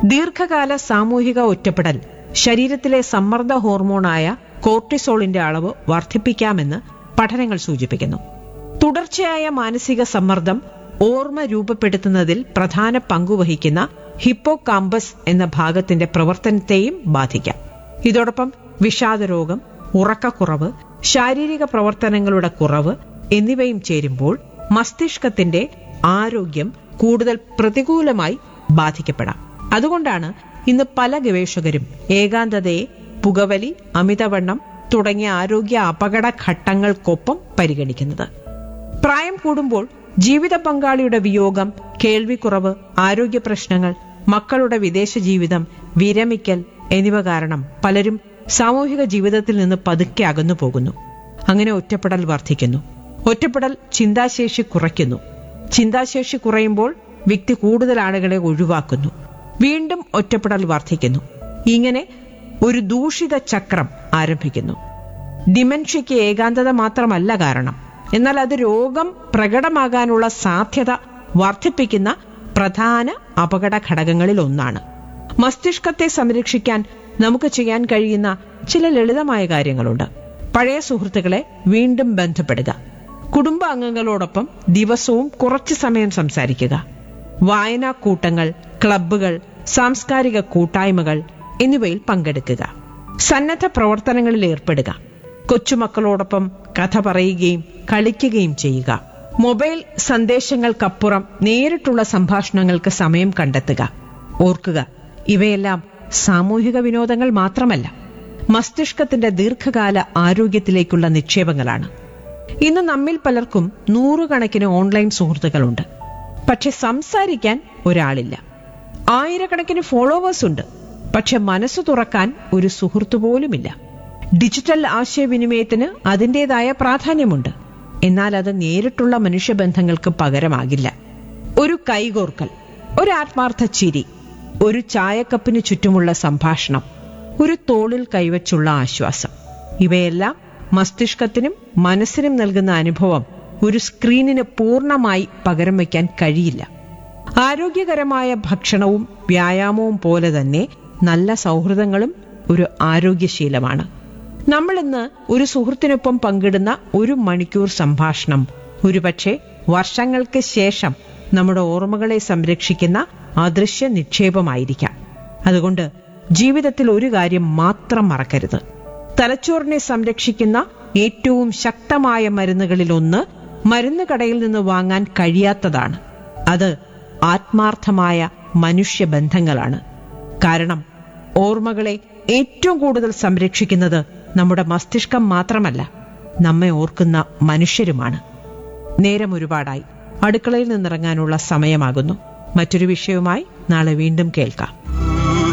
ദീർഘകാല സാമൂഹിക ഒറ്റപ്പെടൽ ശരീരത്തിലെ സമ്മർദ്ദ ഹോർമോണായ കോർട്ടിസോളിന്റെ അളവ് വർദ്ധിപ്പിക്കാമെന്ന് പഠനങ്ങൾ സൂചിപ്പിക്കുന്നു തുടർച്ചയായ മാനസിക സമ്മർദ്ദം ഓർമ്മ രൂപപ്പെടുത്തുന്നതിൽ പ്രധാന പങ്കുവഹിക്കുന്ന ഹിപ്പോ കാമ്പസ് എന്ന ഭാഗത്തിന്റെ പ്രവർത്തനത്തെയും ബാധിക്കാം ഇതോടൊപ്പം വിഷാദരോഗം ഉറക്കക്കുറവ് ശാരീരിക പ്രവർത്തനങ്ങളുടെ കുറവ് എന്നിവയും ചേരുമ്പോൾ മസ്തിഷ്കത്തിന്റെ ആരോഗ്യം കൂടുതൽ പ്രതികൂലമായി ബാധിക്കപ്പെടാം അതുകൊണ്ടാണ് ഇന്ന് പല ഗവേഷകരും ഏകാന്തതയെ പുകവലി അമിതവണ്ണം തുടങ്ങിയ ആരോഗ്യ അപകട ഘട്ടങ്ങൾക്കൊപ്പം പരിഗണിക്കുന്നത് പ്രായം കൂടുമ്പോൾ ജീവിത പങ്കാളിയുടെ വിയോഗം കേൾവിക്കുറവ് ആരോഗ്യ പ്രശ്നങ്ങൾ മക്കളുടെ വിദേശ ജീവിതം വിരമിക്കൽ എന്നിവ കാരണം പലരും സാമൂഹിക ജീവിതത്തിൽ നിന്ന് പതുക്കെ അകന്നു പോകുന്നു അങ്ങനെ ഒറ്റപ്പെടൽ വർദ്ധിക്കുന്നു ഒറ്റപ്പെടൽ ചിന്താശേഷി കുറയ്ക്കുന്നു ചിന്താശേഷി കുറയുമ്പോൾ വ്യക്തി കൂടുതൽ ആളുകളെ ഒഴിവാക്കുന്നു വീണ്ടും ഒറ്റപ്പെടൽ വർദ്ധിക്കുന്നു ഇങ്ങനെ ഒരു ദൂഷിത ചക്രം ആരംഭിക്കുന്നു ഡിമെൻഷ്യയ്ക്ക് ഏകാന്തത മാത്രമല്ല കാരണം എന്നാൽ അത് രോഗം പ്രകടമാകാനുള്ള സാധ്യത വർദ്ധിപ്പിക്കുന്ന പ്രധാന അപകട ഘടകങ്ങളിൽ ഒന്നാണ് മസ്തിഷ്കത്തെ സംരക്ഷിക്കാൻ നമുക്ക് ചെയ്യാൻ കഴിയുന്ന ചില ലളിതമായ കാര്യങ്ങളുണ്ട് പഴയ സുഹൃത്തുക്കളെ വീണ്ടും ബന്ധപ്പെടുക കുടുംബാംഗങ്ങളോടൊപ്പം ദിവസവും കുറച്ചു സമയം സംസാരിക്കുക വായനാ കൂട്ടങ്ങൾ ക്ലബ്ബുകൾ സാംസ്കാരിക കൂട്ടായ്മകൾ എന്നിവയിൽ പങ്കെടുക്കുക സന്നദ്ധ പ്രവർത്തനങ്ങളിൽ ഏർപ്പെടുക കൊച്ചുമക്കളോടൊപ്പം കഥ പറയുകയും കളിക്കുകയും ചെയ്യുക മൊബൈൽ സന്ദേശങ്ങൾക്കപ്പുറം നേരിട്ടുള്ള സംഭാഷണങ്ങൾക്ക് സമയം കണ്ടെത്തുക ഓർക്കുക ഇവയെല്ലാം സാമൂഹിക വിനോദങ്ങൾ മാത്രമല്ല മസ്തിഷ്കത്തിന്റെ ദീർഘകാല ആരോഗ്യത്തിലേക്കുള്ള നിക്ഷേപങ്ങളാണ് ഇന്ന് നമ്മിൽ പലർക്കും നൂറുകണക്കിന് ഓൺലൈൻ സുഹൃത്തുക്കളുണ്ട് പക്ഷെ സംസാരിക്കാൻ ഒരാളില്ല ആയിരക്കണക്കിന് ഫോളോവേഴ്സ് ഉണ്ട് പക്ഷെ മനസ്സു തുറക്കാൻ ഒരു സുഹൃത്തു പോലുമില്ല ഡിജിറ്റൽ ആശയവിനിമയത്തിന് അതിൻ്റെതായ പ്രാധാന്യമുണ്ട് എന്നാൽ അത് നേരിട്ടുള്ള മനുഷ്യബന്ധങ്ങൾക്ക് പകരമാകില്ല ഒരു കൈകോർക്കൽ ഒരു ആത്മാർത്ഥ ചിരി ഒരു ചായക്കപ്പിന് ചുറ്റുമുള്ള സംഭാഷണം ഒരു തോളിൽ കൈവച്ചുള്ള ആശ്വാസം ഇവയെല്ലാം മസ്തിഷ്കത്തിനും മനസ്സിനും നൽകുന്ന അനുഭവം ഒരു സ്ക്രീനിന് പൂർണ്ണമായി പകരം വയ്ക്കാൻ കഴിയില്ല ആരോഗ്യകരമായ ഭക്ഷണവും വ്യായാമവും പോലെ തന്നെ നല്ല സൗഹൃദങ്ങളും ഒരു ആരോഗ്യശീലമാണ് നമ്മൾ ഇന്ന് ഒരു സുഹൃത്തിനൊപ്പം പങ്കിടുന്ന ഒരു മണിക്കൂർ സംഭാഷണം ഒരുപക്ഷെ വർഷങ്ങൾക്ക് ശേഷം നമ്മുടെ ഓർമ്മകളെ സംരക്ഷിക്കുന്ന അദൃശ്യ നിക്ഷേപമായിരിക്കാം അതുകൊണ്ട് ജീവിതത്തിൽ ഒരു കാര്യം മാത്രം മറക്കരുത് തലച്ചോറിനെ സംരക്ഷിക്കുന്ന ഏറ്റവും ശക്തമായ മരുന്നുകളിൽ ഒന്ന് മരുന്ന് കടയിൽ നിന്ന് വാങ്ങാൻ കഴിയാത്തതാണ് അത് ആത്മാർത്ഥമായ മനുഷ്യബന്ധങ്ങളാണ് കാരണം ഓർമ്മകളെ ഏറ്റവും കൂടുതൽ സംരക്ഷിക്കുന്നത് നമ്മുടെ മസ്തിഷ്കം മാത്രമല്ല നമ്മെ ഓർക്കുന്ന മനുഷ്യരുമാണ് നേരം ഒരുപാടായി അടുക്കളയിൽ നിന്നിറങ്ങാനുള്ള സമയമാകുന്നു മറ്റൊരു വിഷയവുമായി നാളെ വീണ്ടും കേൾക്കാം